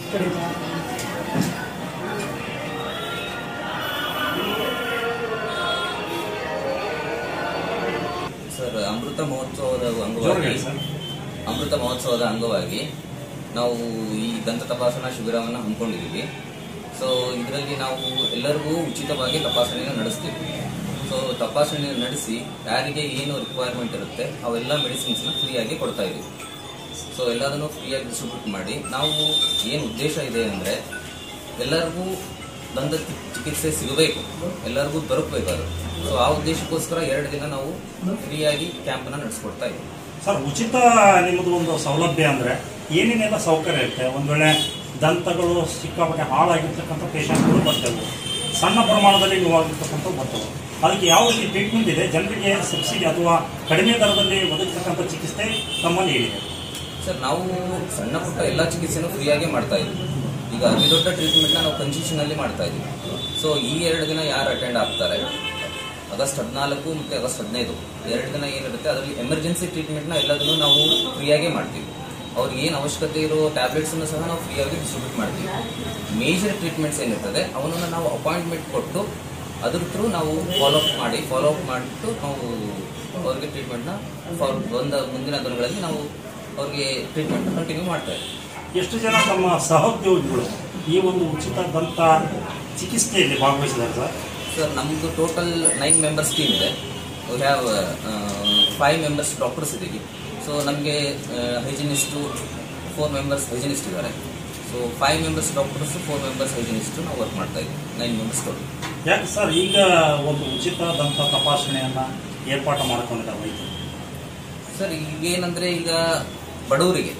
Sir ಅಮೃತ ಮಹೋತ್ಸವದ ಅಂಗವಾಗಿ ಜೋರಾಗಿ ಸರ್. ಅಮೃತ ಮಹೋತ್ಸವದ ಅಂಗವಾಗಿ ನಾವು ಈ ದಂತ ತಪಾಸಣಾ ಶಿಬಿರವನ್ನು ಹಮ್ಮಿಕೊಂಡಿದ್ದೀವಿ ಸೊ ಇದರಲ್ಲಿ ನಾವು ಎಲ್ಲರಿಗೂ ಉಚಿತವಾಗಿ ತಪಾಸಣೆಯನ್ನು ನಡೆಸ್ತೀವಿ ಸೊ ತಪಾಸಣೆ ನಡೆಸಿ ಯಾರಿಗೆ ಏನು ರಿಕ್ವೈರ್ಮೆಂಟ್ ಇರುತ್ತೆ ಅವೆಲ್ಲ ಮೆಡಿಸಿನ್ಸ್ನ ಫ್ರೀಯಾಗಿ ಕೊಡ್ತಾ ಇದ್ದೀವಿ ಸೊ ಎಲ್ಲದನ್ನು ಫ್ರೀಯಾಗಿ ಡಿಸ್ಟ್ರಿಬ್ಯೂಟ್ ಮಾಡಿ ನಾವು ಏನು ಉದ್ದೇಶ ಇದೆ ಅಂದರೆ ಎಲ್ಲರಿಗೂ ದಂತ ಚಿ- ಚಿಕಿತ್ಸೆ ಸಿಗಬೇಕು ಎಲ್ಲರಿಗೂ ದೊರಕಬೇಕು ಅದು ಸೊ ಆ ಉದ್ದೇಶಕ್ಕೋಸ್ಕರ ಎರಡು ದಿನ ನಾವು ಫ್ರೀಯಾಗಿ ಕ್ಯಾಂಪನ್ನು ನಡೆಸ್ಕೊಡ್ತಾ ಇದ್ದೀವಿ ಸರ್ ಉಚಿತ ನಿಮ್ಮದು ಒಂದು ಸೌಲಭ್ಯ ಅಂದ್ರೆ ಏನೇನೆಲ್ಲ ಸೌಕರ್ಯ ಇರುತ್ತೆ ಒಂದ್ ವೇಳೆ ದಂತಗಳು ಸಿಕ್ಕಾಪಟ್ಟೆ ಹಾಳಾಗಿರ್ತಕ್ಕಂಥ ಪೇಷಂಟ್ಗಳು ಬರ್ತವೆ ಸಣ್ಣ ಪ್ರಮಾಣದಲ್ಲಿ ನೋವಾಗಿರ್ತಕ್ಕಂಥ ಬರ್ತವೆ ಅದಕ್ಕೆ ಯಾವ ರೀತಿ ಟ್ರೀಟ್ಮೆಂಟ್ ಇದೆ ಜನರಿಗೆ ಸಬ್ಸಿಡಿ ಅಥವಾ ಕಡಿಮೆ ದರದಲ್ಲಿ ಒದಗಿರ್ತಕ್ಕಂಥ ಚಿಕಿತ್ಸೆ ತಮ್ಮಲ್ಲಿ ಏನಿದೆ ಸರ್ ನಾವು ಸಣ್ಣ ಪುಟ್ಟ ಎಲ್ಲ ಚಿಕಿತ್ಸೆನೂ ಫ್ರೀಯಾಗಿ ಮಾಡ್ತಾ ಇದ್ದೀವಿ ಈಗ ಅತಿ ದೊಡ್ಡ ಟ್ರೀಟ್ಮೆಂಟ್ನ ನಾವು ಕನ್ಸ್ಯೂಷನಲ್ಲಿ ಮಾಡ್ತಾ ಇದ್ದೀವಿ ಸೊ ಈ ಎರಡು ದಿನ ಯಾರು ಅಟೆಂಡ್ ಆಗ್ತಾರೆ ಆಗಸ್ಟ್ ಹದಿನಾಲ್ಕು ಮತ್ತು ಆಗಸ್ಟ್ ಹದಿನೈದು ಎರಡು ದಿನ ಏನಿರುತ್ತೆ ಅದರಲ್ಲಿ ಎಮರ್ಜೆನ್ಸಿ ಟ್ರೀಟ್ಮೆಂಟ್ನ ಎಲ್ಲದನ್ನು ನಾವು ಫ್ರೀಯಾಗಿ ಮಾಡ್ತೀವಿ ಅವ್ರಿಗೆ ಏನು ಅವಶ್ಯಕತೆ ಇರೋ ಟ್ಯಾಬ್ಲೆಟ್ಸನ್ನು ಸಹ ನಾವು ಫ್ರೀಯಾಗಿ ಡಿಸ್ಟ್ರಿಬ್ಯೂಟ್ ಮಾಡ್ತೀವಿ ಮೇಜರ್ ಟ್ರೀಟ್ಮೆಂಟ್ಸ್ ಏನಿರ್ತದೆ ಅವನನ್ನು ನಾವು ಅಪಾಯಿಂಟ್ಮೆಂಟ್ ಕೊಟ್ಟು ಅದ್ರ ಥ್ರೂ ನಾವು ಫಾಲೋ ಅಪ್ ಮಾಡಿ ಫಾಲೋ ಅಪ್ ಮಾಡಿಬಿಟ್ಟು ನಾವು ಅವ್ರಿಗೆ ಟ್ರೀಟ್ಮೆಂಟ್ನ ಫಾರ್ ಒಂದು ಮುಂದಿನ ದಿನಗಳಲ್ಲಿ ನಾವು ಅವ್ರಿಗೆ ಟ್ರೀಟ್ಮೆಂಟ್ ಕಂಟಿನ್ಯೂ ಮಾಡ್ತಾ ಇದ್ದೀವಿ ಎಷ್ಟು ಜನ ತಮ್ಮ ಸಹೋದ್ಯೋಗಿಗಳು ಈ ಒಂದು ಉಚಿತ ದಂತ ಚಿಕಿತ್ಸೆಯಲ್ಲಿ ಭಾಗವಹಿಸಿದ್ದಾರೆ ಸರ್ ಸರ್ ನಮ್ಮದು ಟೋಟಲ್ ನೈನ್ ಮೆಂಬರ್ಸ್ ಟೀಮ್ ಇದೆ we have five members doctors ಇದ್ದೀವಿ ಸೊ ನಮಗೆ ಹೈಜಿನಿಸ್ಟು ಫೋರ್ ಮೆಂಬರ್ಸ್ ಹೈಜಿನಿಸ್ಟ್ ಇದ್ದಾರೆ so five members doctors four members hygienist ನಾವು ವರ್ಕ್ ಮಾಡ್ತಾ ಇದ್ದೀವಿ ನೈನ್ ಮೆಂಬರ್ಸ್ ಟೋಟಲ್ ಯಾಕೆ ಸರ್ ಈಗ ಒಂದು ಉಚಿತ ದಂತ ತಪಾಸಣೆಯನ್ನ ಏರ್ಪಾಟು ಮಾಡ್ಕೊಂಡಿದ್ದಾರೆ ವೈದ್ಯರು ಸರ್ ಈಗೇನಂದರೆ ಈಗ ಬಡವರಿಗೆ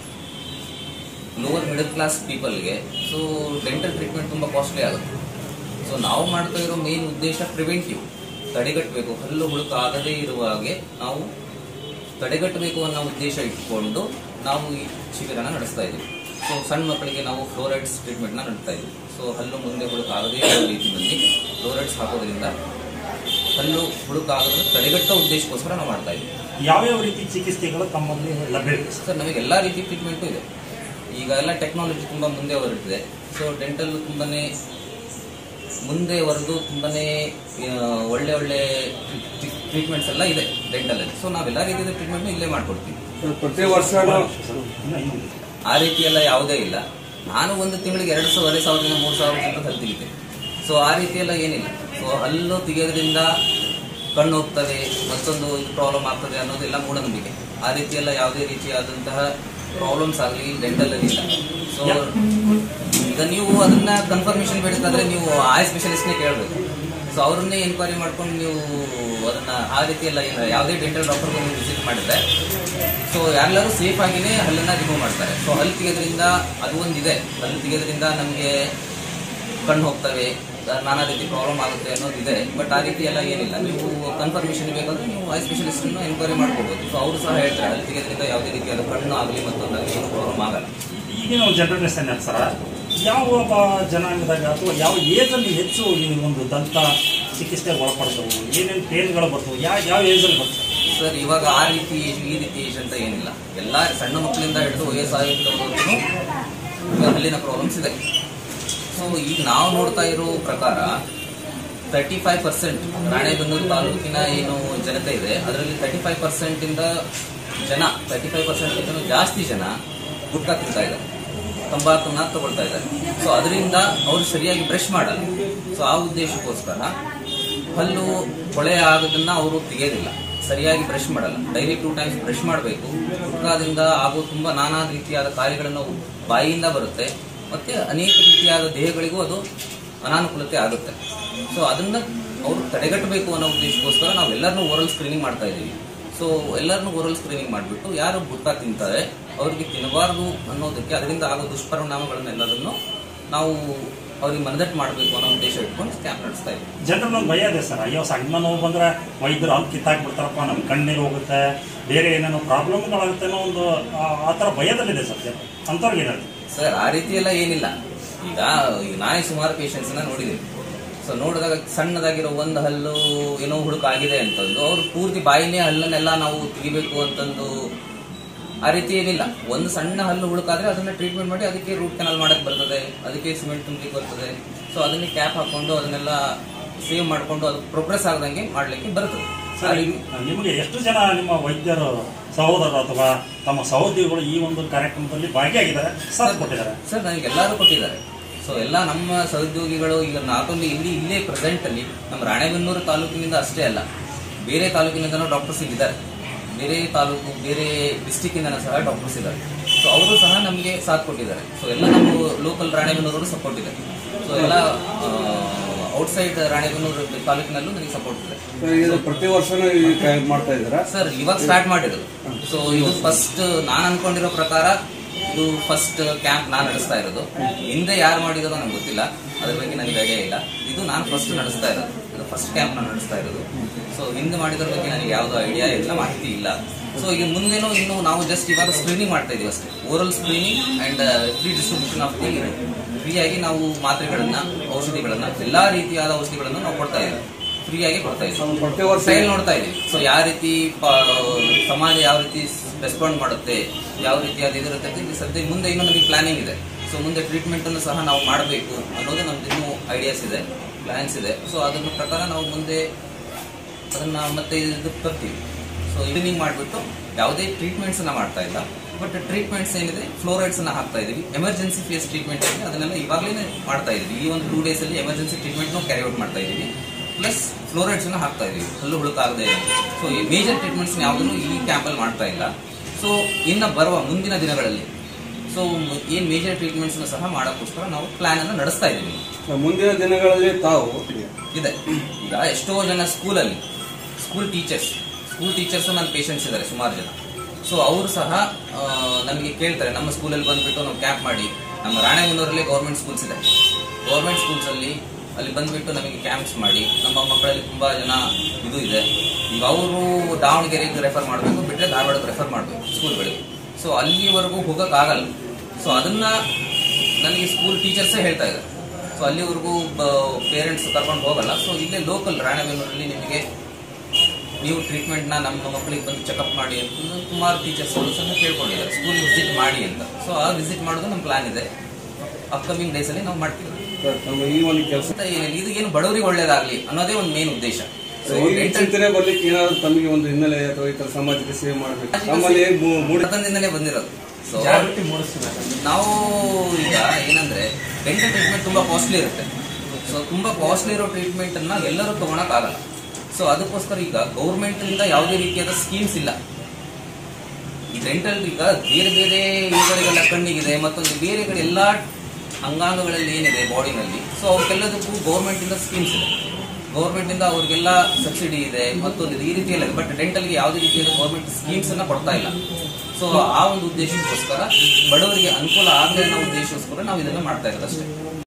ಲೋವರ್ ಮಿಡಲ್ ಕ್ಲಾಸ್ ಪೀಪಲ್ಗೆ ಸೊ ಡೆಂಟಲ್ ಟ್ರೀಟ್ಮೆಂಟ್ ತುಂಬ ಕಾಸ್ಟ್ಲಿ ಆಗುತ್ತೆ ಸೊ ನಾವು ಮಾಡ್ತಾ ಇರೋ ಮೇನ್ ಉದ್ದೇಶ ಪ್ರಿವೆಂಟಿವ್ ತಡೆಗಟ್ಟಬೇಕು ಹಲ್ಲು ಹುಳುಕು ಆಗದೇ ಇರುವ ಹಾಗೆ ನಾವು ತಡೆಗಟ್ಟಬೇಕು ಅನ್ನೋ ಉದ್ದೇಶ ಇಟ್ಕೊಂಡು ನಾವು ಈ ಶಿಬಿರನ ನಡೆಸ್ತಾ ಇದ್ದೀವಿ ಸೊ ಸಣ್ಣ ಮಕ್ಕಳಿಗೆ ನಾವು ಫ್ಲೋರೈಡ್ಸ್ ಟ್ರೀಟ್ಮೆಂಟ್ನ ನಡೆಸ್ತಾ ಇದ್ದೀವಿ ಸೊ ಹಲ್ಲು ಮುಂದೆ ಹುಳುಕು ಆಗದೇ ಇರೋ ರೀತಿಯಲ್ಲಿ ಫ್ಲೋರೈಡ್ಸ್ ಹಾಕೋದ್ರಿಂದ ಹಲ್ಲು ಹುಳುಕು ಆಗೋದನ್ನು ತಡೆಗಟ್ಟೋ ಉದ್ದೇಶಕ್ಕೋಸ್ಕರ ನಾವು ಮಾಡ್ತಾ ಇದ್ದೀವಿ ಯಾವ್ಯಾವ ರೀತಿ ಚಿಕಿತ್ಸೆಗಳು ತಮ್ಮಲ್ಲಿ ಲಭ್ಯವಿದೆ ಸರ್ ಸರ್ ನಮಗೆ ಎಲ್ಲ ರೀತಿ ಟ್ರೀಟ್ಮೆಂಟು ಇದೆ ಈಗ ಎಲ್ಲ ಟೆಕ್ನಾಲಜಿ ತುಂಬ ಮುಂದೆ ಹೊರಟಿದೆ ಸೊ ಡೆಂಟಲ್ ತುಂಬಾನೇ ಮುಂದೆ ಹೊರದು ತುಂಬಾನೇ ಆ, ಒಳ್ಳೆ ಒಳ್ಳೆ ಟ್ರೀಟ್ಮೆಂಟ್ಸ್ ಎಲ್ಲ ಇದೆ ಡೆಂಟಲಲ್ಲಿ ಸೊ ನಾವೆಲ್ಲ ರೀತಿಯ ಟ್ರೀಟ್ಮೆಂಟ್ ಇಲ್ಲೇ ಮಾಡ್ಕೊಡ್ತೀವಿ ಪ್ರತಿ ವರ್ಷ ಇನ್ನು ಇನ್ನೊಂದು. ಆ ರೀತಿ ಎಲ್ಲ ಯಾವುದೇ ಇಲ್ಲ ನಾನು ಒಂದು ತಿಂಗಳಿಗೆ ಎರಡು ಸಾವಿರ ಸಾವಿರದಿಂದ ಮೂರು ಸಾವಿರ ಅಂತ ಹಲ್ಲು ತೆಗಿತೇನೆ ಸೊ ಆ ರೀತಿ ಎಲ್ಲ ಏನಿಲ್ಲ ಸೊ ಹಲ್ಲು ತೆಗೆಯೋದ್ರಿಂದ ಕಣ್ಣು ಹೋಗ್ತದೆ ಮತ್ತೊಂದು ಇದು ಪ್ರಾಬ್ಲಮ್ ಆಗ್ತದೆ ಅನ್ನೋದೆಲ್ಲ ಮೂಢನಂಬಿಕೆ ಆ ರೀತಿ ಎಲ್ಲ ಯಾವುದೇ ರೀತಿಯಾದಂತಹ ಪ್ರಾಬ್ಲಮ್ಸ್ ಆಗಲಿ ಡೆಂಟಲ್ ಇಲ್ಲ ಸೊ ಈಗ ನೀವು ಅದನ್ನ ಕನ್ಫರ್ಮೇಶನ್ ಬೇಕಾದ್ರೆ ನೀವು ಆಯ್ ಸ್ಪೆಷಲಿಸ್ಟ್ನೇ ಕೇಳಬೇಕು ಸೊ ಅವ್ರನ್ನೇ ಎನ್ಕ್ವೈರಿ ಮಾಡ್ಕೊಂಡು ನೀವು ಅದನ್ನ ಆ ರೀತಿ ಎಲ್ಲ ಇಲ್ಲ ಯಾವುದೇ ಡೆಂಟಲ್ ಡಾಕ್ಟರ್ಗೆ ನೀವು ವಿಸಿಟ್ ಮಾಡಿದ್ರೆ ಸೊ ಎಲ್ಲರೂ ಸೇಫ್ ಆಗಿನೇ ಹಲ್ಲನ್ನ ರಿಮೂವ್ ಮಾಡ್ತಾರೆ ಸೊ ಹಲ್ಲು ತೆಗೆಯೋದ್ರಿಂದ ಅದು ಒಂದಿದೆ ಹಲ್ಲು ತೆಗೆಯೋದ್ರಿಂದ ನಮಗೆ ಕಣ್ಣು ಹೋಗ್ತವೆ ನಾನಾ ರೀತಿ ಪ್ರಾಬ್ಲಮ್ ಆಗುತ್ತೆ ಅನ್ನೋದಿದೆ ಬಟ್ ಆ ರೀತಿ ಎಲ್ಲ ಏನಿಲ್ಲ ನೀವು ಕನ್ಫರ್ಮೇಶನ್ ಬೇಕಾದ್ರೆ ನೀವು ಐ ಸ್ಪೆಷಲಿಸ್ಟ್ ಎನ್ಕ್ವೈರಿ ಮಾಡ್ಕೋಬಹುದು ಸೊ ಅವರು ಸಹ ಹೇಳ್ತಾರೆ ಹಲ್ಲು ತೆಗೆಯೋದ್ರಿಂದ ಯಾವುದೇ ರೀತಿಯಾದ ಕಣ್ಣು ಆಗಲಿ ಮತ್ತೊಂದಾಗಲಿ ಏನು ಪ್ರಾಬ್ಲಮ್ ಆಗಲ್ಲ ಈಗಿನ ಒಂದು ಜನರೇಷನ್ ಸರ ಯಾವ ಒಬ್ಬ ಜನಾಂಗದಾಗ ಅಥವಾ ಯಾವ ಏಜಲ್ಲಿ ಹೆಚ್ಚು ಈ ಒಂದು ದಂತ ಚಿಕಿತ್ಸೆ ಒಳಪಡ್ತವು ಏನೇನು ಪೇನ್ಗಳು ಬರ್ತವೆ ಯಾವ ಯಾವ ಏಜಲ್ಲಿ ಬರ್ತವೆ ಸರ್ ಇವಾಗ ಆ ರೀತಿ ಏಜ್ ಈ ರೀತಿ ಏಜ್ ಅಂತ ಏನಿಲ್ಲ ಎಲ್ಲ ಸಣ್ಣ ಮಕ್ಕಳಿಂದ ಹಿಡಿದು ವಯಸ್ಸಾಗಿದ್ದವರೆಗೂ ಹಲ್ಲಿನ ಪ್ರಾಬ್ಲಮ್ಸ್ ಇದೆ ಸೊ ಈಗ ನಾವು ನೋಡ್ತಾ ಇರೋ ಪ್ರಕಾರ ತರ್ಟಿ ಫೈವ್ ಪರ್ಸೆಂಟ್ ರಾಣೆಬೆನ್ನೂರು ತಾಲೂಕಿನ ಏನು ಜನತೆ ಇದೆ ಅದರಲ್ಲಿ ತರ್ಟಿ ಫೈವ್ ಪರ್ಸೆಂಟ್ ಇಂದ ಜನ ತರ್ಟಿ ಫೈವ್ ಪರ್ಸೆಂಟ್ ಜಾಸ್ತಿ ಜನ ಗುಟ್ಕಾ ತಿಂತಾ ಇದ್ದಾರೆ ತಂಬಾಕನ್ನ ತಗೊಳ್ತಾ ಇದ್ದಾರೆ ಸೊ ಅದರಿಂದ ಅವರು ಸರಿಯಾಗಿ ಬ್ರಷ್ ಮಾಡಲ್ಲ ಸೊ ಆ ಉದ್ದೇಶಕ್ಕೋಸ್ಕರ ಹಲ್ಲು ಕೊಳೆ ಆಗೋದನ್ನ ಅವರು ತೆಗೆಯೋದಿಲ್ಲ ಸರಿಯಾಗಿ ಬ್ರಷ್ ಮಾಡಲ್ಲ ಡೈಲಿ ಟೂ ಟೈಮ್ಸ್ ಬ್ರಷ್ ಮಾಡಬೇಕು ಗುಟ್ಕಾದಿಂದ ಆಗೋ ತುಂಬಾ ನಾನಾ ರೀತಿಯಾದ ಕಾಯಿಲೆಗಳನ್ನು ಬಾಯಿಯಿಂದ ಬರುತ್ತೆ ಮತ್ತೆ ಅನೇಕ ರೀತಿಯಾದ ದೇಹಗಳಿಗೂ ಅದು ಅನಾನುಕೂಲತೆ ಆಗುತ್ತೆ ಸೊ ಅದನ್ನ ಅವರು ತಡೆಗಟ್ಟಬೇಕು ಅನ್ನೋ ಉದ್ದೇಶಕ್ಕೋಸ್ಕರ ನಾವು ಎಲ್ಲರನ್ನೂ ಓರಲ್ ಸ್ಕ್ರೀನಿಂಗ್ ಮಾಡ್ತಾ ಇದ್ದೀವಿ ಸೊ ಎಲ್ಲರನ್ನೂ ಓರಲ್ ಸ್ಕ್ರೀನಿಂಗ್ ಮಾಡಿಬಿಟ್ಟು ಯಾರು ಗುಟ್ಕಾ ತಿಂತಾರೆ ಅವರಿಗೆ ತಿನ್ನಬಾರ್ದು ಅನ್ನೋದಕ್ಕೆ ಅದರಿಂದ ಆಗೋ ದುಷ್ಪರಿಣಾಮಗಳನ್ನೆಲ್ಲದನ್ನು ನಾವು ಅವ್ರಿಗೆ ಮನದಟ್ಟು ಮಾಡಬೇಕು ಅನ್ನೋ ಉದ್ದೇಶ ಇಟ್ಕೊಂಡು ಕ್ಯಾಂಪ್ ನಡೆಸ್ತಾ ಇದ್ದೀವಿ ಜನರಲ್ಲಿ ಒಂದು ಭಯ ಇದೆ ಸರ್ ಅಯ್ಯೋ ಸಣ್ಣ ನೋವು ಬಂದ್ರೆ ವೈದ್ಯರು ಅಲ್ಲಿ ಕಿತ್ತಾಕ್ಬಿಡ್ತಾರಪ್ಪ ನಮ್ಮ ಕಣ್ಣೀರು ಹೋಗುತ್ತೆ ಬೇರೆ ಏನೇನೋ ಪ್ರಾಬ್ಲಮ್ಗಳಾಗುತ್ತೆ ಅನ್ನೋ ಒಂದು ಆ- ಆ ಥರ ಭಯದಲ್ಲಿದೆ ಸರ್ ಜನ ಅಂಥವ್ರಿಗೆ ಏನಾಗುತ್ತೆ ಸರ್ ಆ ರೀತಿ ಎಲ್ಲ ಏನಿಲ್ಲ ಈಗ ಈಗ ನಾನೇ ಸುಮಾರು ಪೇಷಂಟ್ಸ್ ನ ನೋಡಿದ್ದೀನಿ ಸೊ ನೋಡಿದಾಗ ಸಣ್ಣದಾಗಿರೋ ಒಂದು ಹಲ್ಲು ಏನೋ ಹುಡುಕಾಗಿದೆ ಅಂತಂದು ಅವ್ರು ಪೂರ್ತಿ ಬಾಯಿನೇ ಹಲ್ಲನ್ನೆಲ್ಲ ನಾವು ತೆಗಿಬೇಕು ಅಂತಂದು ಆ ರೀತಿ ಏನಿಲ್ಲ ಒಂದು ಸಣ್ಣ ಹಲ್ಲು ಹುಳುಕಾದ್ರೆ ಅದನ್ನ ಟ್ರೀಟ್ಮೆಂಟ್ ಮಾಡಿ ಅದಕ್ಕೆ ರೂಟ್ ಕೆನಲ್ ಮಾಡಕ್ ಬರ್ತದೆ ಅದಕ್ಕೆ ಸಿಮೆಂಟ್ ತುಂಬಲಿಕ್ಕೆ ಬರ್ತದೆ ಸೊ ಅದನ್ನ ಕ್ಯಾಪ್ ಹಾಕೊಂಡು ಅದನ್ನೆಲ್ಲ ಸೇವ್ ಮಾಡ್ಕೊಂಡು ಅದು ಪ್ರೋಗ್ರೆಸ್ ಆಗದಂಗೆ ಮಾಡ್ಲಿಕ್ಕೆ ಬರ್ತದೆ ಸರ್ ಅಲ್ಲಿ ನಿಮಗೆ ಎಷ್ಟು ಜನ ನಿಮ್ಮ ವೈದ್ಯರು ಸಹೋದರರು ಅಥವಾ ತಮ್ಮ ಸಹೋದ್ಯೋಗಿಗಳು ಈ ಒಂದು ಕಾರ್ಯಕ್ರಮದಲ್ಲಿ ಭಾಗಿಯಾಗಿದ್ದಾರೆ ಸಾಥ್ ಕೊಟ್ಟಿದ್ದಾರೆ ಸರ್ ನನಗೆ ಎಲ್ಲರೂ ಕೊಟ್ಟಿದ್ದಾರೆ ಸೊ ಎಲ್ಲ ನಮ್ಮ ಸಹೋದ್ಯೋಗಿಗಳು ಈಗ ನಾಟ್ ಓನ್ಲಿ ಇಲ್ಲಿ ಇಲ್ಲೇ ಪ್ರೆಸೆಂಟ್ ಅಲ್ಲಿ ನಮ್ಮ ರಾಣೆಬೆನ್ನೂರು ತಾಲೂಕಿನಿಂದ ಅಷ್ಟೇ ಅಲ್ಲ ಬೇರೆ ತಾಲೂಕಿನಿಂದನೂ ಡಾಕ್ಟರ್ಸ್ ಇದ್ದಾರೆ ಬೇರೆ ತಾಲೂಕು ಬೇರೆ ಡಿಸ್ಟಿಕ್ಕಿಂದ ಸಹ ಡಾಕ್ಟರ್ಸ್ ಇದ್ದಾರೆ ಸೊ ಅವರು ಸಹ ನಮಗೆ ಸಾಥ್ ಕೊಟ್ಟಿದ್ದಾರೆ ಸೊ ಎಲ್ಲ ನಮ್ಮ ಲೋಕಲ್ ರಾಣೆಬೆನ್ನೂರವರು ಸಪೋರ್ಟ್ ಇದೆ ಸೊ ಎಲ್ಲ ಔಟ್ಸೈಡ್ ರಾಣೆಬೆನ್ನೂರು ತಾಲೂಕಿನಲ್ಲೂ ನನಗೆ ಸಪೋರ್ಟ್ ಇದೆ ಸರ್, ಇದು ಪ್ರತಿ ವರ್ಷನೂ ಈ ಕಾರ್ಯ ಮಾಡ್ತಾ ಇದ್ದೀರಾ ಸರ್ ಇವಾಗ ಸ್ಟಾರ್ಟ್ ಮಾಡಿರೋದು ಸೊ ಇದು ಫಸ್ಟ್ ನಾನು ಅನ್ಕೊಂಡಿರೋ ಪ್ರಕಾರ ಇದು ಫಸ್ಟ್ ಕ್ಯಾಂಪ್ ನಾನು ನಡೆಸ್ತಾ ಇರೋದು ಹಿಂದೆ ಯಾರು ಮಾಡಿರೋದು ನಂಗೆ ಗೊತ್ತಿಲ್ಲ ಅದ್ರ ಬಗ್ಗೆ ನನಗೆ ಐಡಿಯಾ ಇಲ್ಲ ಇದು ನಾನು ಫಸ್ಟ್ ನಡೆಸ್ತಾ ಇರೋದು ಇದು ಫಸ್ಟ್ ಕ್ಯಾಂಪ್ ನಾನು ನಡೆಸ್ತಾ ಇರೋದು ಸೊ ಹಿಂದೆ ಮಾಡಿದ್ರ ಬಗ್ಗೆ ನನಗೆ ಯಾವ್ದು ಐಡಿಯಾ ಇಲ್ಲ ಮಾಹಿತಿ ಇಲ್ಲ ಸೊ ಈಗ ಮುಂದೇನು ಇನ್ನು ನಾವು ಜಸ್ಟ್ ಇವಾಗ ಸ್ಕ್ರೀನಿಂಗ್ ಮಾಡ್ತಾ ಇದೀವಿ ಅಷ್ಟೇ oral screening and free distribution of the ಫ್ರೀಯಾಗಿ ನಾವು ಮಾತ್ರೆಗಳನ್ನ ಔಷಧಿಗಳನ್ನ ಎಲ್ಲಾ ರೀತಿಯಾದ ಔಷಧಿಗಳನ್ನು ನಾವು ಕೊಡ್ತಾ ಇದ್ದೀವಿ ಫ್ರೀಯಾಗಿ ಕೊಡ್ತಾ ಇದ್ದೀವಿ ಪ್ರತಿ ವರ್ಷ ಟ್ರಯಲ್ ನೋಡ್ತಾ ಇದೀವಿ ಸೊ ಯಾವ ರೀತಿ ಪ- ಸಮಾಜ ಯಾವ ರೀತಿ ರೆಸ್ಪಾಂಡ್ ಮಾಡುತ್ತೆ ಯಾವ ರೀತಿಯಾದ ಇದಿರುತ್ತೆ ಅಂತ ಇಲ್ಲಿ ಸದ್ಯ ಮುಂದೆ ಇನ್ನೂ ನಮಗೆ ಪ್ಲಾನಿಂಗ್ ಇದೆ ಸೊ ಮುಂದೆ ಟ್ರೀಟ್ಮೆಂಟ್ ಅನ್ನು ಸಹ ನಾವು ಮಾಡಬೇಕು ಅನ್ನೋದು ನಮ್ದು ಇನ್ನೂ ಐಡಿಯಾಸ್ ಇದೆ ಪ್ಲಾನ್ಸ್ ಇದೆ ಸೊ ಅದನ್ನ ಪ್ರಕಾರ ನಾವು ಮುಂದೆ ಅದನ್ನ ಮತ್ತೆ ಇದಕ್ಕೆ ತರ್ತೀವಿ ಸೊ ಇದನ್ನಿಂಗ್ ಮಾಡಿಬಿಟ್ಟು ಯಾವುದೇ ಟ್ರೀಟ್ಮೆಂಟ್ಸ್ ಅನ್ನ ಮಾಡ್ತಾ ಇಲ್ಲ ಬಟ್ ಟ್ರೀಟ್ಮೆಂಟ್ಸ್ ಏನಿದೆ ಫ್ಲೋರೈಡ್ಸ್ ಅನ್ನ ಹಾಕ್ತಾ ಇದೀವಿ ಎಮರ್ಜೆನ್ಸಿ ಫೇಸ್ ಟ್ರೀಟ್ಮೆಂಟ್ ಇದೆ ಅದನ್ನೆಲ್ಲ ಇವಾಗಲೇ ಮಾಡ್ತಾ ಇದೀವಿ ಈ ಒಂದು ಟೂ ಡೇಸ್ ಅಲ್ಲಿ ಎಮರ್ಜೆನ್ಸಿ ಟ್ರೀಟ್ಮೆಂಟ್ ನಾವು ಕ್ಯಾರಿ ಔಟ್ ಮಾಡ್ತಾ ಇದೀವಿ ಪ್ಲಸ್ ಫ್ಲೋರೈಡ್ಸ್ ಅನ್ನ ಹಾಕ್ತಾ ಇದೀವಿ ಹಲ್ಲು ಹುಳುಕಾಗದೆ ಸೊ ಈ ಮೇಜರ್ ಟ್ರೀಟ್ಮೆಂಟ್ಸ್ ಯಾವುದನ್ನು ಈ ಕ್ಯಾಂಪಲ್ಲಿ ಮಾಡ್ತಾ ಇಲ್ಲ ಸೊ ಇನ್ನ ಬರುವ ಮುಂದಿನ ದಿನಗಳಲ್ಲಿ ಸೊ ಏನ್ ಮೇಜರ್ ಟ್ರೀಟ್ಮೆಂಟ್ಸ್ ಸಹ ಮಾಡೋಕ್ಕೋಸ್ಕರ ನಾವು ಪ್ಲಾನ್ ಅನ್ನು ನಡೆಸ್ತಾ ಇದೀವಿ ಸರ್, ಮುಂದಿನ ದಿನಗಳಲ್ಲಿ ತಾವು ಇದೆ ಈಗ ಎಷ್ಟೋ ಜನ ಸ್ಕೂಲಲ್ಲಿ ಸ್ಕೂಲ್ ಟೀಚರ್ಸ್ ಸ್ಕೂಲ್ ಟೀಚರ್ಸ್ ನನ್ನ ಪೇಷಂಟ್ಸ್ ಇದ್ದಾರೆ ಸುಮಾರು ಜನ ಸೊ ಅವರು ಸಹ ಆ, ನಮಗೆ ಕೇಳ್ತಾರೆ ನಮ್ಮ ಸ್ಕೂಲಲ್ಲಿ ಬಂದ್ಬಿಟ್ಟು ನಾವು ಕ್ಯಾಂಪ್ ಮಾಡಿ ನಮ್ಮ ರಾಣೆಬೆನ್ನೂರಲ್ಲಿ ಗೌರ್ಮೆಂಟ್ ಸ್ಕೂಲ್ಸ್ ಇದೆ ಗೌರ್ಮೆಂಟ್ ಸ್ಕೂಲ್ಸ್ ಅಲ್ಲಿ ಅಲ್ಲಿ ಬಂದ್ಬಿಟ್ಟು ನಮಗೆ ಕ್ಯಾಂಪ್ಸ್ ಮಾಡಿ ನಮ್ಮ ಮಕ್ಕಳಲ್ಲಿ ತುಂಬಾ ಜನ ಇದು ಇದೆ ಈಗ ಅವರು ದಾವಣಗೆರೆಗೆ ರೆಫರ್ ಮಾಡಬೇಕು ಬಿಟ್ಟರೆ ಧಾರವಾಡಕ್ಕೆ ರೆಫರ್ ಮಾಡಬೇಕು ಸ್ಕೂಲ್ಗಳಿಗೆ ಸೊ ಅಲ್ಲಿವರೆಗೂ ಹೋಗೋಕ್ಕಾಗಲ್ಲ ಸೊ ಅದನ್ನ ನನಗೆ ಸ್ಕೂಲ್ ಟೀಚರ್ಸೇ ಹೇಳ್ತಾ ಇದ್ದಾರೆ ಸೊ ಅಲ್ಲಿವರೆಗೂ ಪೇರೆಂಟ್ಸ್ ಕರ್ಕೊಂಡು ಹೋಗಲ್ಲ ಸೊ ಇಲ್ಲೇ ಲೋಕಲ್ ರಾಣೆಬೆನ್ನೂರಲ್ಲಿ ನಿಮಗೆ ನೀವು ಟ್ರೀಟ್ಮೆಂಟ್ನ ನಮ್ಮ ಮಕ್ಕಳಿಗೆ ಬಂದು ಚೆಕಪ್ ಮಾಡಿ ಅಂತ ಸುಮಾರು ಟೀಚರ್ಸ್ಗಳು ಸಹ ಕೇಳ್ಕೊಂಡಿದ್ದಾರೆ ಸ್ಕೂಲಿಗೆ ವಿಸಿಟ್ ಮಾಡಿ ಅಂತ ಸೊ ಆ ವಿಸಿಟ್ ಮಾಡೋದು ನಮ್ಮ ಪ್ಲಾನ್ ಇದೆ ಅಪ್ಕಮಿಂಗ್ ಡೇಸಲ್ಲಿ ನಾವು ಮಾಡ್ತೀವಿ ಸರ್, ತಮ್ಮ ಈ ಒಂದು ಕೆಲಸ ಅಂತ ಏನಿಲ್ಲ, ಇದು ಏನು ಬಡವರಿಗೆ ಒಳ್ಳೇದಾಗ್ಲಿ ಅನ್ನೋದೇ ಒಂದು ಮೇನ್ ಉದ್ದೇಶ ಸೊ ಈ ಚಿಂತನೆ ಬರ್ಲಿಕ್ಕೆ ಏನಾದ್ರು ತಮಗೆ ಒಂದು ಹಿನ್ನೆಲೆ ಅಥವಾ ಈ ತರ ಸಮಾಜಕ್ಕೆ ಸೇವೆ ಮಾಡ್ಬೇಕು ನಮ್ಮಲ್ಲಿ ಮೂ- ಮೂಡಿ ಡೆಂಟಲ್ದಿಂದನೇ ಬಂದಿರೋದು ಸೊ ನಾವು ಈಗ ಏನಂದ್ರೆ ಡೆಂಟಲ್ ಟ್ರೀಟ್ಮೆಂಟ್ ತುಂಬಾ ಕಾಸ್ಟ್ಲಿ ಇರುತ್ತೆ ಸೊ ತುಂಬಾ ಕಾಸ್ಟ್ಲಿ ಇರೋ ಟ್ರೀಟ್ಮೆಂಟ್ ಅನ್ನ ಎಲ್ಲರೂ ತಗೊಳಕ್ ಆಗಲ್ಲ ಸೊ ಅದಕ್ಕೋಸ್ಕರ ಈಗ ಗೌರ್ಮೆಂಟ್ ಇಂದ ಯಾವುದೇ ರೀತಿಯಾದ ಸ್ಕೀಮ್ಸ್ ಇಲ್ಲ ಈ ಡೆಂಟಲ್ ಈಗ ಬೇರೆ ಬೇರೆ ಇವುಗಳಿಗೆಲ್ಲ ಕಣ್ಣಿಗಿದೆ ಮತ್ತೊಂದು ಬೇರೆ ಕಡೆ ಎಲ್ಲಾ ಅಂಗಾಂಗಗಳಲ್ಲಿ ಏನಿದೆ ಬಾಡಿನಲ್ಲಿ ಸೊ ಅವಕ್ಕೆಲ್ಲದಕ್ಕೂ ಗೌರ್ಮೆಂಟ್ ಇಂದ ಸ್ಕೀಮ್ಸ್ ಇದೆ ಗೌರ್ಮೆಂಟ್ ಇಂದ ಅವ್ರಿಗೆಲ್ಲ ಸಬ್ಸಿಡಿ ಇದೆ ಮತ್ತೊಂದು ಇದೆ, ಈ ರೀತಿಯಲ್ಲ ಇದೆ ಬಟ್ ಡೆಂಟಲ್ಗೆ ಯಾವುದೇ ರೀತಿಯಾದ ಗೌರ್ಮೆಂಟ್ ಸ್ಕೀಮ್ಸ್ ಅನ್ನ ಕೊಡ್ತಾ ಇಲ್ಲ ಸೊ ಆ ಒಂದು ಉದ್ದೇಶಕ್ಕೋಸ್ಕರ ಬಡವರಿಗೆ ಅನುಕೂಲ ಆಗಲಿ ಅನ್ನೋ ಉದ್ದೇಶಕ್ಕೋಸ್ಕರ ನಾವು ಇದನ್ನ ಮಾಡ್ತಾ ಇರೋದು ಅಷ್ಟೇ